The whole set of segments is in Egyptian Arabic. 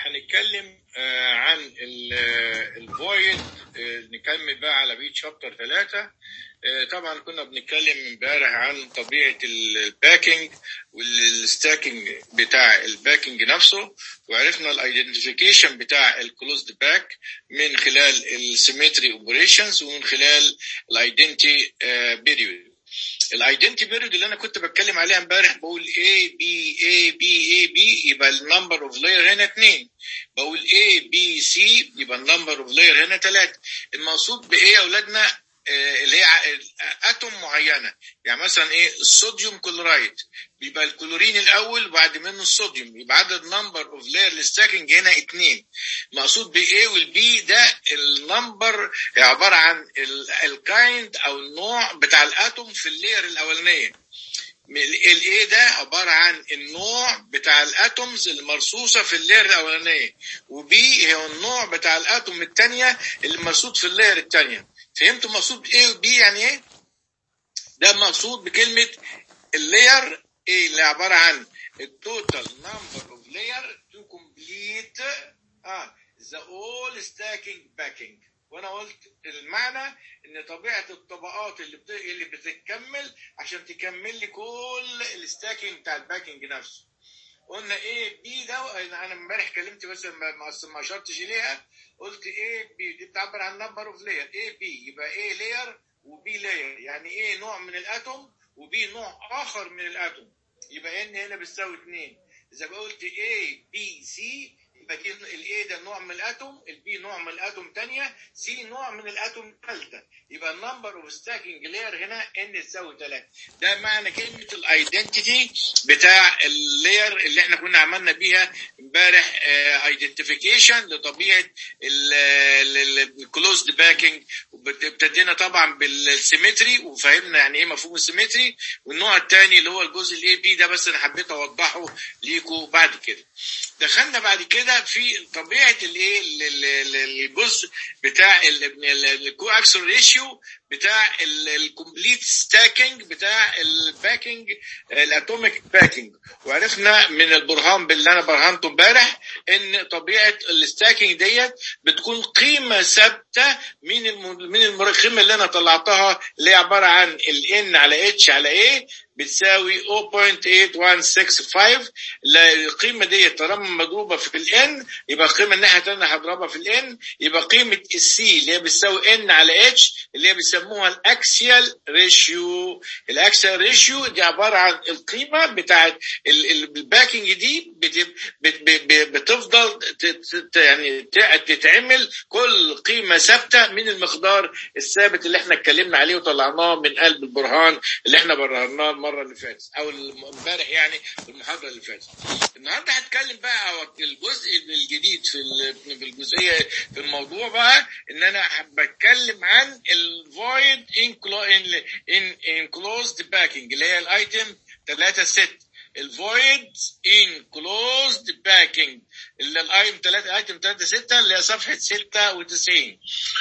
هنتكلم عن الفويد نكمل بقى على بيت شابتر ثلاثة طبعا كنا بنتكلم امبارح عن طبيعة الباكينج والستاكينج بتاع الباكينج نفسه وعرفنا الايدنتيفيكيشن بتاع الكلوزد باك من خلال السيمتري اوبريشنز ومن خلال الايدنتي بيريود الايدنتي بيريود اللي انا كنت بتكلم عليها امبارح بقول A B A B A B يبقى النمبر اوف لاير هنا اثنين بقول A B C يبقى النمبر اوف لاير هنا ثلاثة المقصود بايه يا اولادنا اللي هي اتوم معينه يعني مثلا ايه الصوديوم كلورايد بيبقى الكلورين الاول وبعد منه الصوديوم يبقى عدد نمبر اوف لاير للستاكينج هنا اثنين مقصود بايه والبي ده النمبر عباره عن الكايند او النوع بتاع الاتوم في اللاير الاولانيه الايه ده عباره عن النوع بتاع الاتومز المرصوصه في اللاير الاولانيه وبي هي النوع بتاع الاتوم الثانيه اللي مرصوص في اللاير الثانيه فهمتوا مقصود ايه وبي يعني ايه ده مقصود بكلمه اللاير ايه اللي عباره عن التوتال نمبر اوف لاير تو كومبليت اه ذا اول ستاكينج باكينج وانا قلت المعنى ان طبيعه الطبقات اللي بت... اللي بتتكمل عشان تكمل لي كل الستاكينج بتاع الباكينج نفسه قلنا ايه بي ده انا امبارح كلمت بس ما اشرتش ليها قلت ايه بي دي بتعبر عن نمبر اوف لاير ايه بي يبقى ايه لاير وبي لاير يعني ايه نوع من الاتوم وبي نوع اخر من الاتوم يبقى ان هنا بتساوي 2 اذا قلت ايه بي سي يبقى دي الاي ده نوع من الاتوم البي نوع من الاتوم ثانيه سي نوع من الاتوم ثالثه يبقى النمبر اوف ستاكينج لاير هنا ان تساوي 3 ده معنى كلمه الايدنتيتي بتاع اللاير اللي احنا كنا عملنا بيها امبارح ايدنتيفيكيشن لطبيعه الكلوزد باكينج ابتدينا طبعا بالسيمتري وفهمنا يعني ايه مفهوم السيمتري والنوع الثاني اللي هو الجزء الاي بي ده بس انا حبيت اوضحه ليكم بعد كده دخلنا بعد كده في طبيعه الايه الجزء بتاع الكو اكسل ريشيو بتاع الكومبليت ستاكينج بتاع الباكينج الاتوميك باكينج وعرفنا من البرهان باللي انا برهنته امبارح ان طبيعه الستاكينج ديت بتكون قيمه ثابته من من القيمه اللي انا طلعتها اللي هي عباره عن الان على اتش على ايه بتساوي 0.8165 القيمه دي طالما مضروبه في الان يبقى القيمه الناحيه الثانيه هضربها في الان يبقى قيمه السي اللي هي بتساوي ان على اتش اللي هي بيسموها الاكسيال ريشيو الاكسيال ريشيو دي عباره عن القيمه بتاعت الباكينج دي بتفضل يعني تتعمل كل قيمه ثابته من المقدار الثابت اللي احنا اتكلمنا عليه وطلعناه من قلب البرهان اللي احنا برهناه المره اللي فاتت او امبارح يعني في المحاضره اللي فاتت النهارده هتكلم بقى الجزء الجديد في في الجزئيه في الموضوع بقى ان انا بتكلم عن الفويد انكلوزد باكينج اللي هي الايتم 3 6 الفويد ان كلوزد باكينج اللي الايتم 3 ايتم 3 6 اللي هي صفحه 96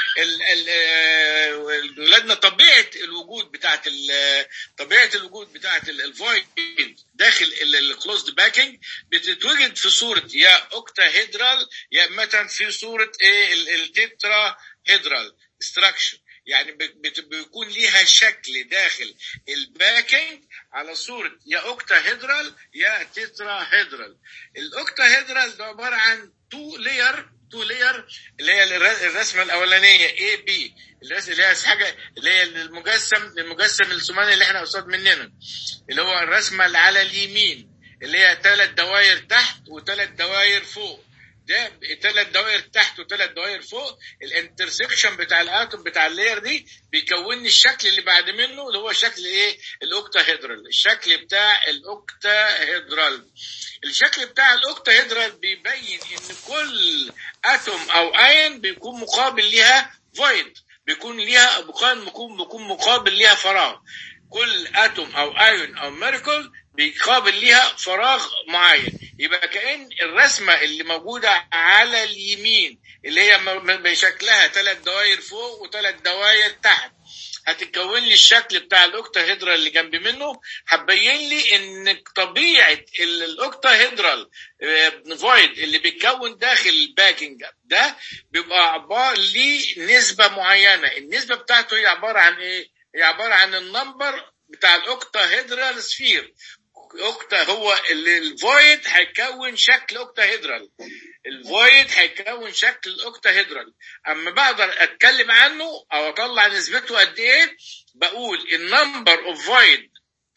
ولادنا طبيعه الوجود بتاعت طبيعه الوجود بتاعت الفويد داخل الكلوزد باكينج بتتوجد في صوره يا اوكتا هيدرال يا مثلا في صوره ايه التترا هيدرال ستراكشر يعني بيكون ليها شكل داخل الباكينج على صورة يا اوكتا هيدرال يا تترا هيدرال الاوكتا هيدرال ده عبارة عن تو لير تو لير اللي هي الرسمة الأولانية اي بي الرسمة اللي هي حاجة اللي هي المجسم المجسم الثماني اللي احنا قصاد مننا اللي هو الرسمة اللي على اليمين اللي هي ثلاث دواير تحت وثلاث دواير فوق ده ثلاث دوائر تحت وثلاث دوائر فوق الانترسكشن بتاع الاتوم بتاع اللاير دي بيكون لي الشكل اللي بعد منه اللي هو شكل ايه الاوكتا هيدرال الشكل بتاع الاوكتا هيدرال الشكل بتاع الاوكتا هيدرال بيبين ان كل اتوم او اين بيكون مقابل ليها فويد بيكون ليها بيكون بيكون مقابل ليها فراغ كل اتوم او ايون او ميركل بيقابل ليها فراغ معين يبقى كأن الرسمة اللي موجودة على اليمين اللي هي بشكلها ثلاث دوائر فوق وثلاث دوائر تحت هتكون لي الشكل بتاع الاوكتاهيدرال اللي جنب منه هتبين لي ان طبيعه الاوكتاهيدرال فويد اللي بيتكون داخل الباكنج ده بيبقى عباره ليه نسبه معينه النسبه بتاعته هي عباره عن ايه هي عباره عن النمبر بتاع الاوكتاهيدرال سفير اوكتا هو الفويد هيكون شكل اوكتاهيدرال الفويد هيكون شكل الاوكتاهيدرال اما بقدر اتكلم عنه او اطلع نسبته قد ايه بقول النمبر اوف فويد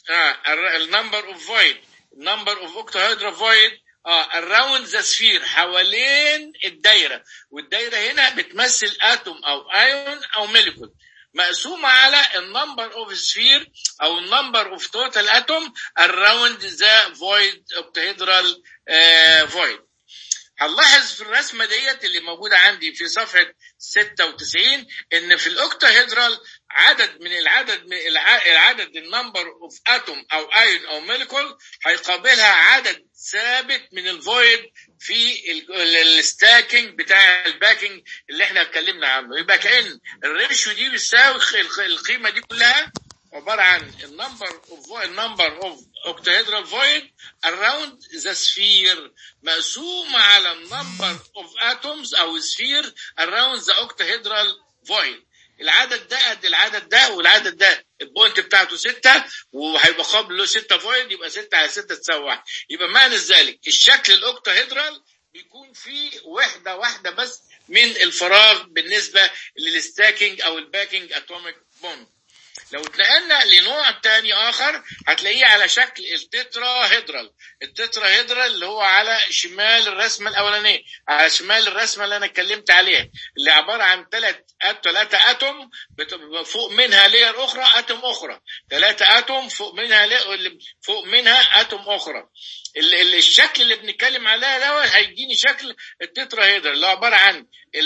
النمبر اوف فويد النمبر اوف اوكتاهيدرال فويد اه around ذا سفير حوالين الدايره والدايره هنا بتمثل اتوم او ايون او موليكول مقسومة على النمبر اوف سفير او النمبر اوف توتال اتوم around the void octahedral uh, void هنلاحظ في الرسمة ديت اللي موجودة عندي في صفحة 96 ان في الاوكتاهيدرال عدد من العدد من العدد النمبر اوف اتوم او ايون او موليكول هيقابلها عدد ثابت من الفويد في الستاكينج بتاع الباكينج اللي احنا اتكلمنا عنه يبقى كان الريشيو دي بتساوي القيمه دي كلها عباره عن النمبر اوف النمبر اوف octahedral void around the sphere مقسومة على النمبر اوف اتومز او sphere around the octahedral void العدد ده قد العدد ده والعدد ده البوينت بتاعته ستة وهيبقى قابل له ستة فويد يبقى ستة على ستة تساوي واحد يبقى معنى ذلك الشكل الاوكتاهيدرال بيكون فيه وحدة واحدة بس من الفراغ بالنسبة للستاكينج او الباكينج اتوميك بوند لو اتنقلنا لنوع تاني اخر هتلاقيه على شكل التترا هيدرال التترا هيدرال اللي هو على شمال الرسمه الاولانيه على شمال الرسمه اللي انا اتكلمت عليها اللي عباره عن ثلاث ثلاثه اتوم فوق منها لير اخرى اتوم اخرى ثلاثه اتوم فوق منها فوق منها اتوم اخرى الشكل اللي بنتكلم عليه ده هيديني شكل التترا هيدرال اللي هو عباره عن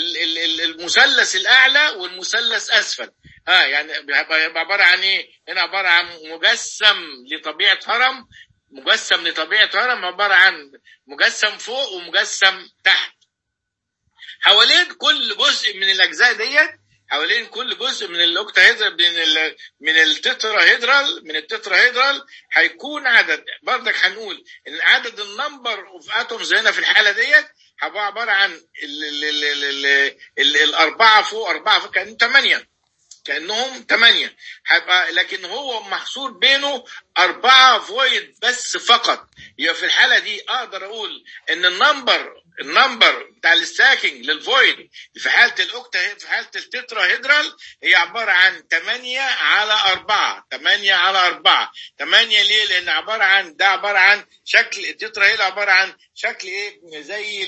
المثلث الاعلى والمثلث اسفل اه يعني بيبقى عباره عن ايه؟ هنا عباره عن مجسم لطبيعه هرم مجسم لطبيعه هرم عباره عن مجسم فوق ومجسم تحت. حوالين كل جزء من الاجزاء ديت حوالين كل جزء من الاوكتاهيدرال من ال من التتراهيدرال من التتراهيدرال هيكون عدد برضك هنقول ان عدد النمبر اوف اتومز هنا في الحاله ديت هيبقى عباره عن ال ال ال ال ال ال الاربعه فوق اربعه فوق كانوا ثمانيه كانهم ثمانيه هيبقى لكن هو محصور بينه اربعه فويد بس فقط يبقى في الحاله دي اقدر اقول ان النمبر النمبر بتاع الستاكينج للفويد في حاله الاوكتا في حاله التترا هيدرال هي عباره عن 8 على 4 8 على 4 8 ليه؟ لان عباره عن ده عباره عن شكل التترا هيدرال عباره عن شكل ايه زي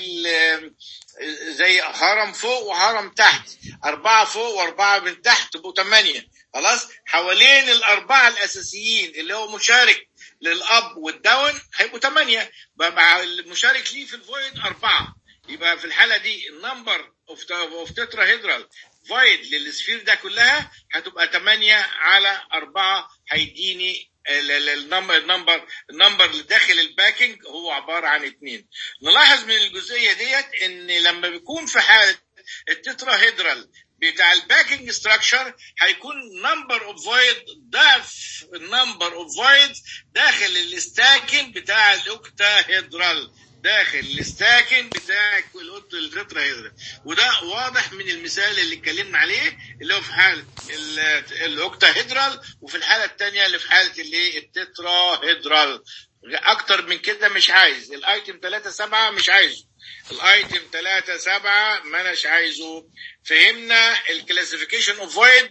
زي هرم فوق وهرم تحت أربعة فوق وأربعة من تحت يبقوا ثمانية خلاص حوالين الأربعة الأساسيين اللي هو مشارك للأب والداون هيبقوا ثمانية بقى المشارك ليه في الفويد أربعة يبقى في الحالة دي النمبر اوف اوف تترا هيدرال فويد للسفير ده كلها هتبقى 8 على 4 هيديني النمبر النمبر النمبر اللي داخل الباكينج هو عباره عن اثنين نلاحظ من الجزئيه ديت ان لما بيكون في حاله التترا هيدرال بتاع الباكينج ستراكشر هيكون نمبر اوف فويد ضعف النمبر اوف فويد داخل الستاكن بتاع الاوكتا هيدرال داخل الستاكن بتاع التترا هيدرال وده واضح من المثال اللي اتكلمنا عليه اللي هو في حاله الاوكتا هيدرال وفي الحاله الثانيه اللي في حاله الايه التترا هيدرال اكتر من كده مش عايز الايتم 3 7 مش عايزه الايتم 3 7 ما اناش عايزه فهمنا الكلاسيفيكيشن اوف فويد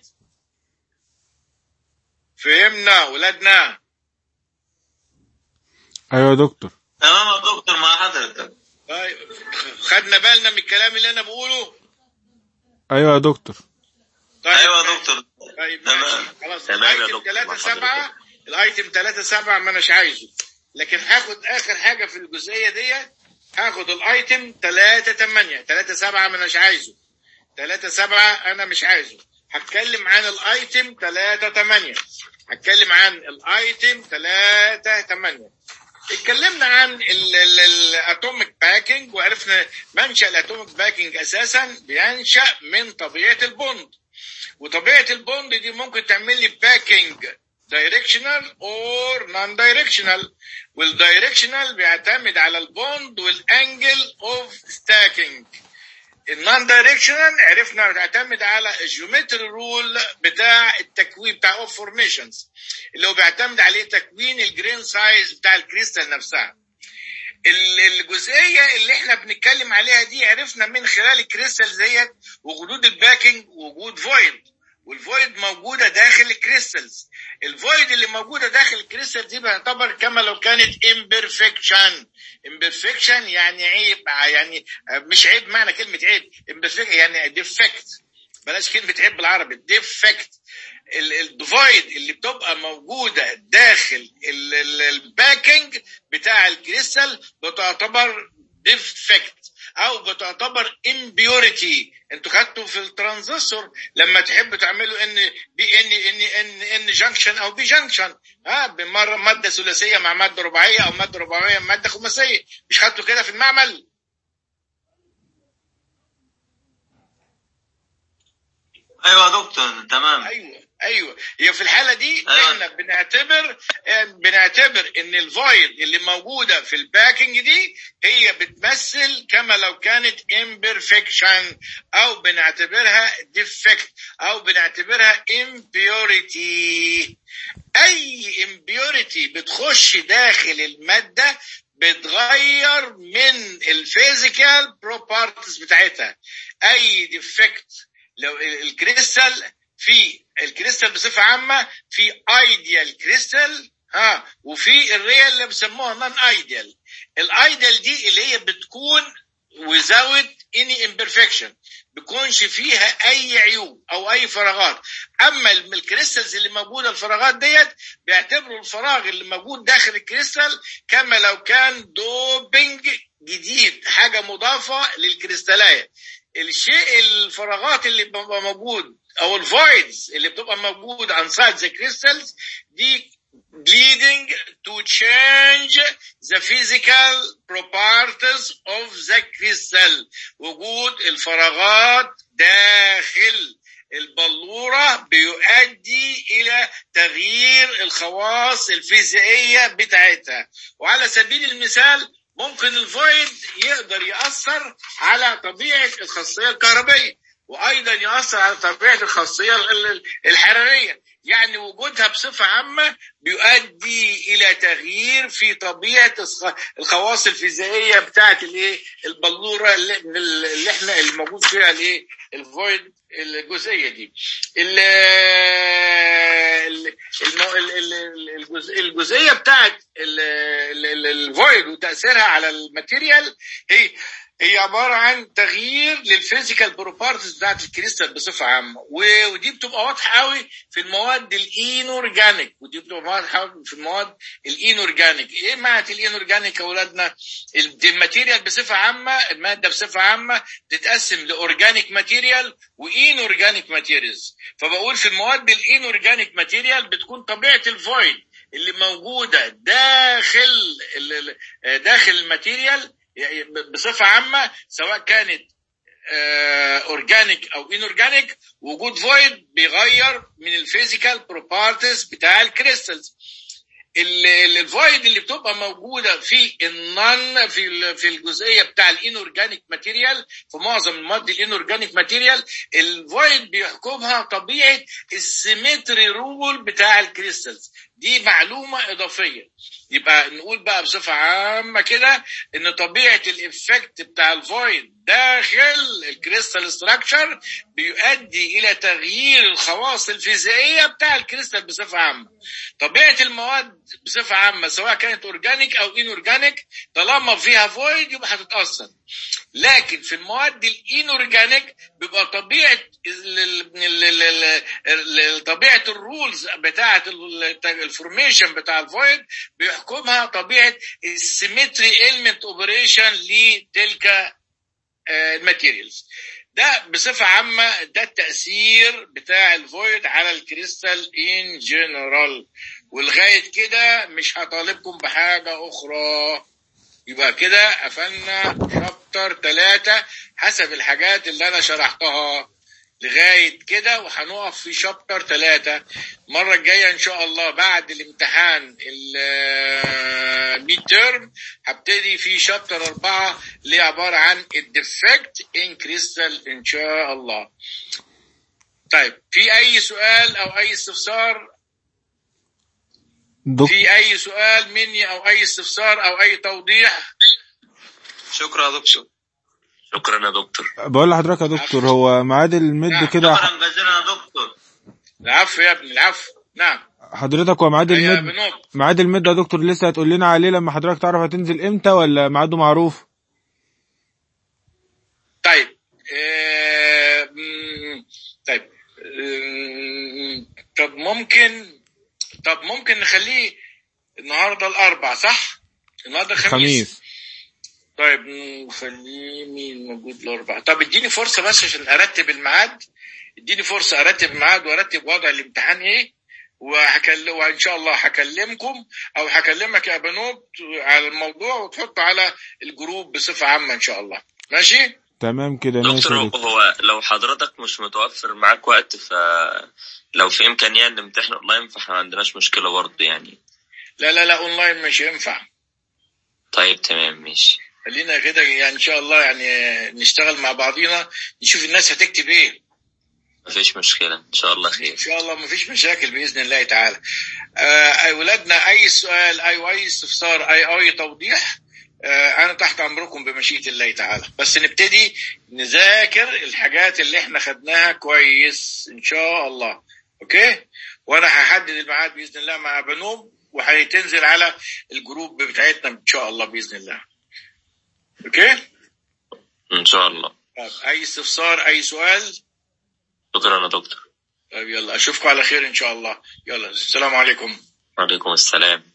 فهمنا ولادنا ايوه يا دكتور تمام يا دكتور مع حضرتك طيب خدنا بالنا من الكلام اللي انا بقوله ايوه يا دكتور طيب ايوه يا دكتور طيب تمام. ماشي خلاص تمام يا الايتم دكتور، 3 مع 7 حضرتك. الايتم 3 7 ما اناش عايزه لكن هاخد اخر حاجه في الجزئيه ديت هاخد الايتم 3 8 3 7 ما اناش عايزه 3 7 انا مش عايزه هتكلم عن الايتم 3 8 هتكلم عن الايتم 3 8 اتكلمنا عن الاتوميك باكينج وعرفنا منشا الاتوميك باكينج اساسا بينشا من طبيعه البوند وطبيعه البوند دي ممكن تعمل لي باكينج دايركشنال اور نون دايركشنال والدايركشنال بيعتمد على البوند والانجل اوف ستاكينج النون دايركشنال عرفنا بتعتمد على الجيومتري رول بتاع التكوين بتاع اوف فورميشنز اللي هو بيعتمد عليه تكوين الجرين سايز بتاع الكريستال نفسها ال- الجزئيه اللي احنا بنتكلم عليها دي عرفنا من خلال الكريستال ديت وجود الباكينج وجود فويد والفويد موجوده داخل الكريستالز الفويد اللي موجوده داخل الكريستال دي بيعتبر كما لو كانت امبرفكشن امبرفكشن يعني عيب يعني مش عيب معنى كلمه عيب imperfect يعني ديفكت بلاش كلمه عيب بالعربي ديفكت الديفايد اللي بتبقى موجوده داخل ال- ال- الباكينج بتاع الكريستال بتعتبر ديفكت او بتعتبر امبيوريتي انتوا خدتوا في الترانزستور لما تحبوا تعملوا ان بي ان ان ان ان جنكشن او بي جنكشن ها بمره ماده ثلاثيه مع ماده رباعيه او ماده رباعيه مع ماده خماسيه مش خدتوا كده في المعمل ايوه يا دكتور تمام ايوه ايوه هي في الحاله دي أيوة. احنا بنعتبر آه، بنعتبر ان الفويد اللي موجوده في الباكينج دي هي بتمثل كما لو كانت امبرفكشن او بنعتبرها ديفكت او بنعتبرها امبيوريتي اي امبيوريتي بتخش داخل الماده بتغير من الفيزيكال بروبرتيز بتاعتها اي ديفكت لو ال- الكريستال في الكريستال بصفه عامه في ايديال كريستال ها وفي الريال اللي بيسموها نون ايديال الايديال دي اللي هي بتكون without any imperfection بيكونش فيها اي عيوب او اي فراغات اما الم- الكريستالز اللي موجوده الفراغات ديت بيعتبروا الفراغ اللي موجود داخل الكريستال كما لو كان دوبنج جديد حاجه مضافه للكريستاليه الشيء الفراغات اللي بتبقى موجود او الفويدز اللي بتبقى موجود on side the crystals دي leading to change the physical properties of the crystal وجود الفراغات داخل البلورة بيؤدي إلى تغيير الخواص الفيزيائية بتاعتها وعلى سبيل المثال ممكن الفويد يقدر يأثر على طبيعة الخاصية الكهربية وأيضا يأثر على طبيعة الخاصية ال- ال- الحرارية يعني وجودها بصفة عامة بيؤدي إلى تغيير في طبيعة الخ- الخواص الفيزيائية بتاعة الإيه البلورة اللي, اللي احنا الموجود فيها الإيه الفويد الجزئية دي ال- ال- المو- ال- ال- الجزء- الجزئية بتاعة ال- ال- ال- الفويد وتأثيرها على الماتيريال هي هي عبارة عن تغيير للفيزيكال بروبرتيز بتاعت الكريستال بصفة عامة و- ودي بتبقى واضحة قوي في المواد الانورجانيك ودي بتبقى واضحة قوي في المواد الانورجانيك ايه معنى الانورجانيك يا اولادنا ال- دي الماتيريال بصفة عامة المادة بصفة عامة تتقسم لاورجانيك ماتيريال وانورجانيك ماتيريالز فبقول في المواد الانورجانيك ماتيريال بتكون طبيعة الفويد اللي موجودة داخل ال- ال- داخل الماتيريال يعني بصفة عامة سواء كانت اورجانيك او انورجانيك وجود فويد بيغير من الفيزيكال بروبرتيز بتاع الكريستالز ال- ال- الفويد اللي بتبقى موجوده في النون في ال- في الجزئيه بتاع الانورجانيك ماتيريال في معظم المواد الانورجانيك ماتيريال الفويد بيحكمها طبيعه السيمتري رول بتاع الكريستالز دي معلومه اضافيه يبقى نقول بقى بصفه عامه كده ان طبيعه الافكت بتاع الفويد داخل الكريستال ستراكشر بيؤدي الى تغيير الخواص الفيزيائيه بتاع الكريستال بصفه عامه طبيعه المواد بصفه عامه سواء كانت اورجانيك او ان اورجانيك طالما فيها فويد يبقى هتتاثر لكن في المواد الانورجانيك بيبقى طبيعه ال- ال- ال- ال- ال- طبيعه الرولز بتاعه الفورميشن بتاع الفويد بيحكمها طبيعه السيمتري المنت اوبريشن لتلك الماتيريالز ده بصفة عامة ده التأثير بتاع الفويد على الكريستال ان جنرال ولغاية كده مش هطالبكم بحاجة أخرى يبقى كده قفلنا شابتر ثلاثة حسب الحاجات اللي أنا شرحتها لغايه كده وهنقف في شابتر ثلاثة المره الجايه ان شاء الله بعد الامتحان الميد تيرم هبتدي في شابتر أربعة اللي هي عباره عن الديفكت ان كريستال ان شاء الله طيب في اي سؤال او اي استفسار دكتور في اي سؤال مني او اي استفسار او اي توضيح شكرا يا دكتور شكرا يا دكتور بقول لحضرتك يا دكتور هو ميعاد المد نعم. كده شكرا جزيلا يا دكتور العفو يا ابني العفو نعم حضرتك هو ميعاد يا المد بنوب ميعاد المد يا دكتور لسه هتقول لنا عليه لما حضرتك تعرف هتنزل امتى ولا ميعاده معروف طيب آه، مم، طيب آه، طب ممكن طب ممكن نخليه النهارده الاربع صح؟ النهارده الخميس خميس طيب نخليه مين موجود الاربع طب اديني فرصه بس عشان ارتب الميعاد اديني فرصه ارتب الميعاد وارتب وضع الامتحان ايه وهكلم وان شاء الله هكلمكم او هكلمك يا بنوب على الموضوع وتحطه على الجروب بصفه عامه ان شاء الله ماشي؟ تمام كده ماشي دكتور يا دكتور هو لو حضرتك مش متوفر معاك وقت ف لو في امكانيه نمتحن اونلاين فاحنا ما عندناش مشكله برضه يعني لا لا لا اونلاين مش ينفع طيب تمام ماشي خلينا كده يعني ان شاء الله يعني نشتغل مع بعضينا نشوف الناس هتكتب ايه مفيش مشكله ان شاء الله ان خير شاء الله مفيش مشاكل باذن الله تعالى آه اولادنا اي سؤال اي اي استفسار اي اي توضيح آه انا تحت امركم بمشيئه الله تعالى بس نبتدي نذاكر الحاجات اللي احنا خدناها كويس ان شاء الله اوكي وانا هحدد الميعاد باذن الله مع بنوب وهتنزل على الجروب بتاعتنا ان شاء الله باذن الله اوكي ان شاء الله طب اي استفسار اي سؤال شكرا يا دكتور طيب يلا اشوفكم على خير ان شاء الله يلا السلام عليكم وعليكم السلام